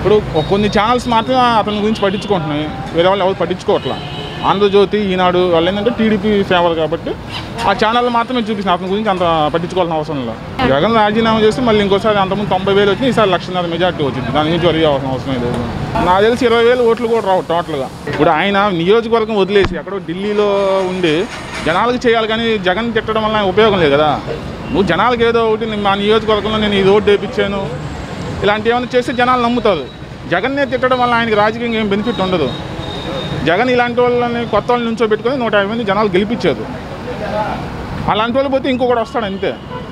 ఇప్పుడు కొన్ని ఛానల్స్ మాత్రం అతని గురించి పట్టించుకుంటున్నాయి వేరే వాళ్ళు ఎవరు పట్టించుకోవట్లా ఆంధ్రజ్యోతి ఈనాడు వాళ్ళు ఏంటంటే టీడీపీ ఫేవర్ కాబట్టి ఆ ఛానల్ మాత్రమే చూపిస్తున్నారు అతని గురించి అంత పట్టించుకోవాల్సిన అవసరం లేదు జగన్ రాజీనామా చేస్తే మళ్ళీ ఇంకోసారి అంతకుముందు తొంభై వేలు వచ్చింది ఈసారి లక్షన్నర మెజార్టీ వచ్చింది దాని గురించి వరి అవసరం అవసరం లేదు నాకు తెలిసి ఇరవై వేలు ఓట్లు కూడా రావు టోటల్గా ఇప్పుడు ఆయన నియోజకవర్గం వదిలేసి ఎక్కడో ఢిల్లీలో ఉండి జనాలకు చేయాలి కానీ జగన్ తిట్టడం వల్ల ఉపయోగం లేదు కదా నువ్వు జనాలకు ఏదో ఒకటి నేను మా నియోజకవర్గంలో నేను ఈ రోడ్డు వేయించాను ఇలాంటి ఏమైనా చేస్తే జనాలు నమ్ముతారు జగన్నే తిట్టడం వల్ల ఆయనకి రాజకీయంగా ఏం బెనిఫిట్ ఉండదు జగన్ ఇలాంటి వాళ్ళని కొత్త వాళ్ళని నుంచో పెట్టుకొని నూట యాభై మంది జనాలు గెలిపించారు అలాంటి వాళ్ళు పోతే ఇంకొకటి వస్తాడు అంతే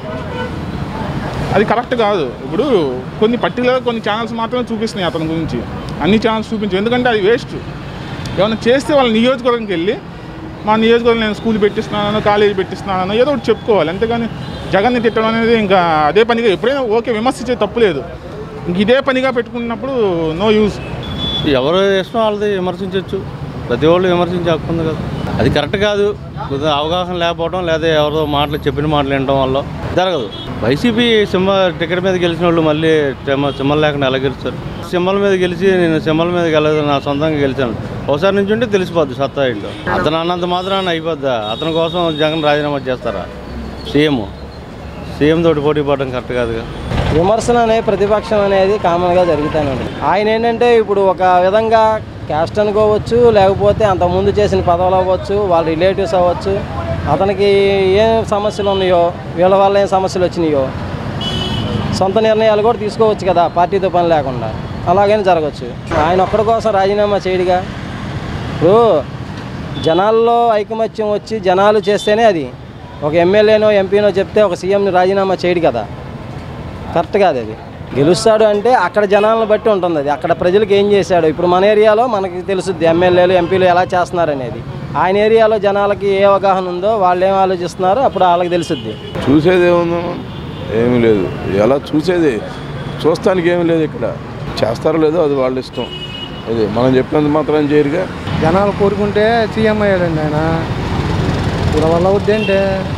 అది కరెక్ట్ కాదు ఇప్పుడు కొన్ని పర్టికులర్ కొన్ని ఛానల్స్ మాత్రమే చూపిస్తున్నాయి అతని గురించి అన్ని ఛానల్స్ చూపించు ఎందుకంటే అది వేస్ట్ ఏమైనా చేస్తే వాళ్ళ నియోజకవర్గంకి వెళ్ళి మా నియోజకవర్గం నేను స్కూల్ పెట్టిస్తున్నాను కాలేజీ పెట్టిస్తున్నాను ఏదో ఒకటి చెప్పుకోవాలి అంతేగాని జగన్ని తిట్టడం అనేది ఇంకా అదే పనిగా ఎప్పుడైనా ఓకే విమర్శించే తప్పు లేదు ఇంక ఇదే పనిగా పెట్టుకున్నప్పుడు నో యూజ్ ఎవరు ఇష్టం వాళ్ళది విమర్శించవచ్చు ప్రతి వాళ్ళు విమర్శించే హక్కు ఉంది కదా అది కరెక్ట్ కాదు కొద్దిగా అవగాహన లేకపోవడం లేదా ఎవరో మాటలు చెప్పిన మాటలు వినడం వల్ల జరగదు వైసీపీ సింహ టికెట్ మీద గెలిచిన వాళ్ళు మళ్ళీ సింహ సింహం లేకుండా ఎలా గెలుస్తారు సింహల మీద గెలిచి నేను సింహల మీద గెలదు నా సొంతంగా గెలిచాను ఒకసారి నుంచి ఉంటే తెలిసిపోద్ది సత్తా ఏంటో అతను అన్నంత మాత్రాన అయిపోద్దా అతని కోసం జగన్ రాజీనామా చేస్తారా సీఎం సీఎం తోటి పోటీ పడడం కరెక్ట్ కాదుగా విమర్శన అనే ప్రతిపక్షం అనేది కామన్గా జరుగుతూనే ఉంటుంది ఆయన ఏంటంటే ఇప్పుడు ఒక విధంగా క్యాస్ట్ అనుకోవచ్చు లేకపోతే అంతకుముందు చేసిన పదవులు అవ్వచ్చు వాళ్ళ రిలేటివ్స్ అవ్వచ్చు అతనికి ఏం సమస్యలు ఉన్నాయో వీళ్ళ వల్ల ఏం సమస్యలు వచ్చినాయో సొంత నిర్ణయాలు కూడా తీసుకోవచ్చు కదా పార్టీతో పని లేకుండా అలాగని జరగవచ్చు ఆయన ఒక్కడి కోసం రాజీనామా చేయడుగా ఇప్పుడు జనాల్లో ఐకమత్యం వచ్చి జనాలు చేస్తేనే అది ఒక ఎమ్మెల్యేనో ఎంపీనో చెప్తే ఒక సీఎంని రాజీనామా చేయడు కదా కరెక్ట్ కాదు అది గెలుస్తాడు అంటే అక్కడ జనాలను బట్టి ఉంటుంది అది అక్కడ ప్రజలకు ఏం చేశాడు ఇప్పుడు మన ఏరియాలో మనకి తెలుసుద్ది ఎమ్మెల్యేలు ఎంపీలు ఎలా చేస్తున్నారు అనేది ఆయన ఏరియాలో జనాలకి ఏ అవగాహన ఉందో వాళ్ళు ఏం ఆలోచిస్తున్నారో అప్పుడు వాళ్ళకి తెలుసుద్ది చూసేది ఏముందమ్మా ఏమీ లేదు ఎలా చూసేది చూస్తానికి ఏమీ లేదు ఇక్కడ చేస్తారో లేదో అది వాళ్ళ ఇష్టం అది మనం చెప్పినంత మాత్రం చేయరుగా జనాలు కోరుకుంటే సీఎం అయ్యాడండి ఆయన ఇప్పుడు వల్ల అవుద్దేంటే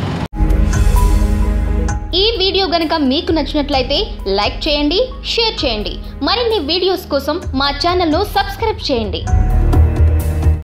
ఈ వీడియో గనుక మీకు నచ్చినట్లయితే లైక్ చేయండి షేర్ చేయండి మరిన్ని వీడియోస్ కోసం మా ఛానల్ను సబ్స్క్రైబ్ చేయండి